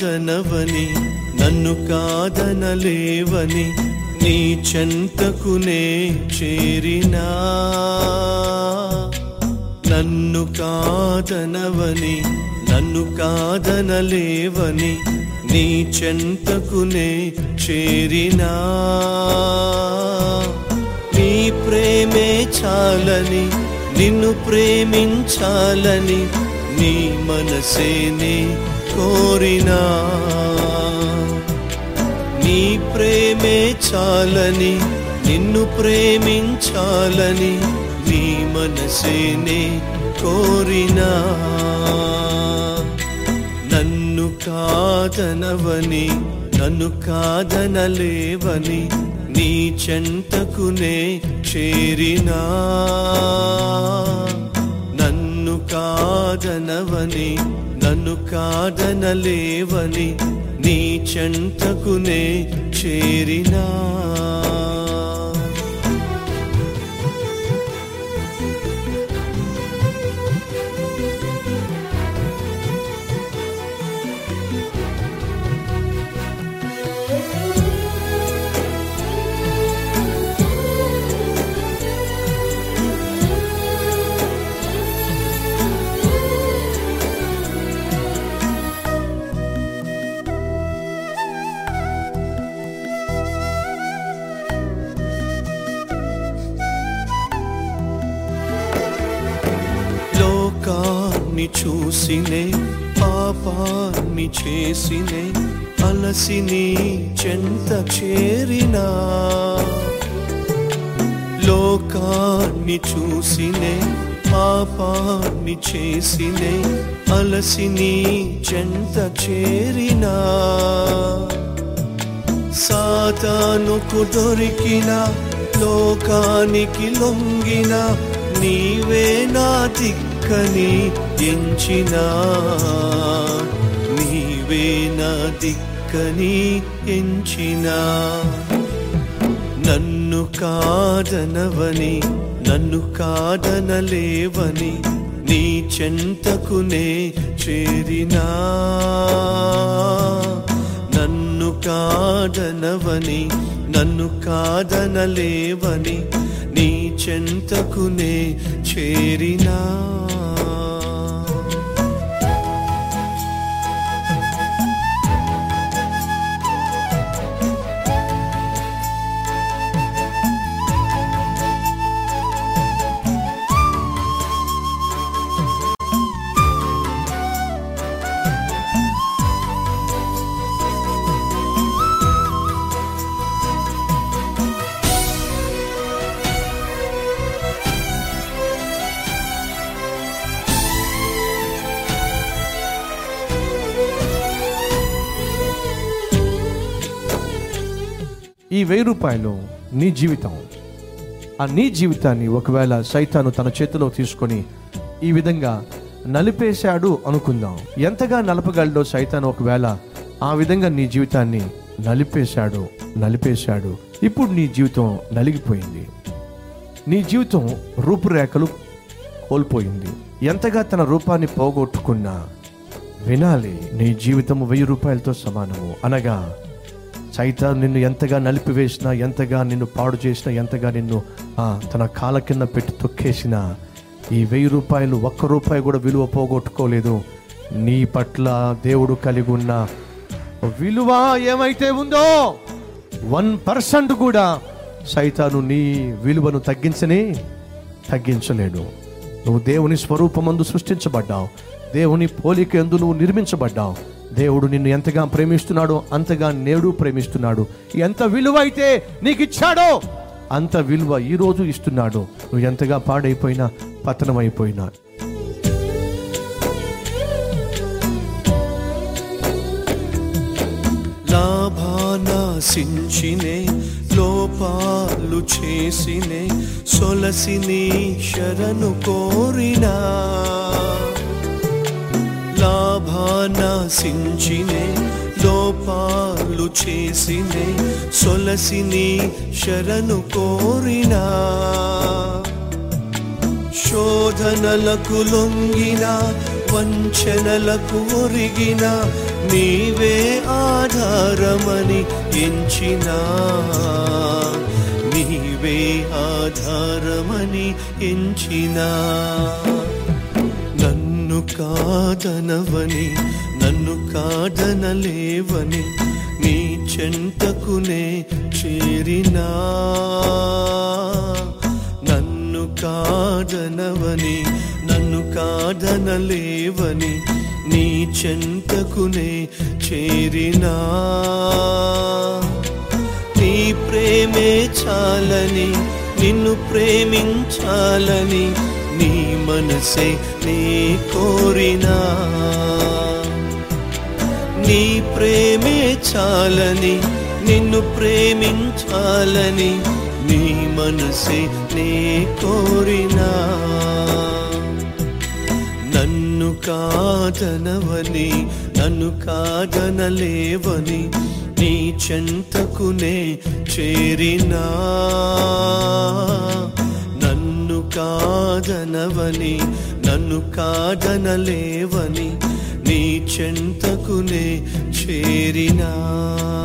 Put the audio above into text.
కాదనవని నన్ను కాదనలేవని నీ చెంతకునే చేరినా నన్ను కాదనవని నన్ను కాదనలేవని నీ చెంతకునే చేరినా నీ ప్రేమే చాలని నిన్ను ప్రేమించాలని నీ మనసేనే కోరినా నీ ప్రేమే చాలని నిన్ను ప్రేమించాలని నీ మనసేనే కోరినా నన్ను కాదనవని నన్ను కాదనలేవని నీ చెంతకునే చేరినా నన్ను కాదనవని నన్ను కాదనలేవని నీ చెంతకునే చేరినా లోకాన్ని చూసినే పాపాన్ని చేసినే అలసి నీ చెంత చేరినా లోకాన్ని చూసినే పాపాన్ని చేసినే అలసి నీ చెంత చేరినా సాతానుకు దొరికిన లోకానికి లొంగిన నీవే నా దిక్కని ఎంచిన నీవే నా దిక్కని ఎంచిన నన్ను కాదనవని నన్ను కాదనలేవని నీ చెంతకునే చేరినా నన్ను కాదనవని నన్ను కాదనలేవని నీ చెంతకునే చేరినా ఈ వెయ్యి రూపాయలు నీ జీవితం ఆ నీ జీవితాన్ని ఒకవేళ సైతాను తన చేతిలో తీసుకొని ఈ విధంగా నలిపేశాడు అనుకుందాం ఎంతగా నలపగలడో సైతాను ఒకవేళ ఆ విధంగా నీ జీవితాన్ని నలిపేశాడు నలిపేశాడు ఇప్పుడు నీ జీవితం నలిగిపోయింది నీ జీవితం రూపురేఖలు కోల్పోయింది ఎంతగా తన రూపాన్ని పోగొట్టుకున్నా వినాలి నీ జీవితం వెయ్యి రూపాయలతో సమానము అనగా సైతాన్ నిన్ను ఎంతగా నలిపివేసినా ఎంతగా నిన్ను పాడు చేసినా ఎంతగా నిన్ను ఆ, తన కాల కింద పెట్టి తొక్కేసినా ఈ వెయ్యి రూపాయలు ఒక్క రూపాయి కూడా విలువ పోగొట్టుకోలేదు నీ పట్ల దేవుడు కలిగి ఉన్న విలువ ఏమైతే ఉందో వన్ పర్సెంట్ కూడా సైతాను నీ విలువను తగ్గించని తగ్గించలేడు నువ్వు దేవుని స్వరూపమందు సృష్టించబడ్డావు దేవుని పోలిక ఎందు నువ్వు నిర్మించబడ్డావు దేవుడు నిన్ను ఎంతగా ప్రేమిస్తున్నాడో అంతగా నేడు ప్రేమిస్తున్నాడు ఎంత విలువ అయితే నీకు ఇచ్చాడో అంత విలువ ఈ రోజు ఇస్తున్నాడు నువ్వు ఎంతగా పాడైపోయినా పతనమైపోయినా లాభానాశించినే లోపాలు చేసినే సొలసిని శరణు కోరినా లాభానాశించినే లోపాలు చేసినే సొలసిని శరణు కోరినా శోధనలకు లొంగిన వంచనలకు ఒరిగిన నీవే ఆధారమని ఎంచినా నీవే ఆధారమని ఎంచినా నన్ను కాదనవని నన్ను కాదనలేవని నీ చెంతకునే చేరినా నన్ను కాదనవని నన్ను కాదనలేవని నీ చెంతకునే చేరినా నీ ప్రేమే చాలని నిన్ను ప్రేమించాలని నీ మనసే నీ కోరినా నీ ప్రేమే చాలని నిన్ను ప్రేమించాలని నీ మనసే నీ కోరినా నన్ను కాదనవని నన్ను కాదనలేవని నీ చెంతకునే చేరినా నన్ను కాదనవని నన్ను కాదనలేవని నీ చెంతకునే చేరినా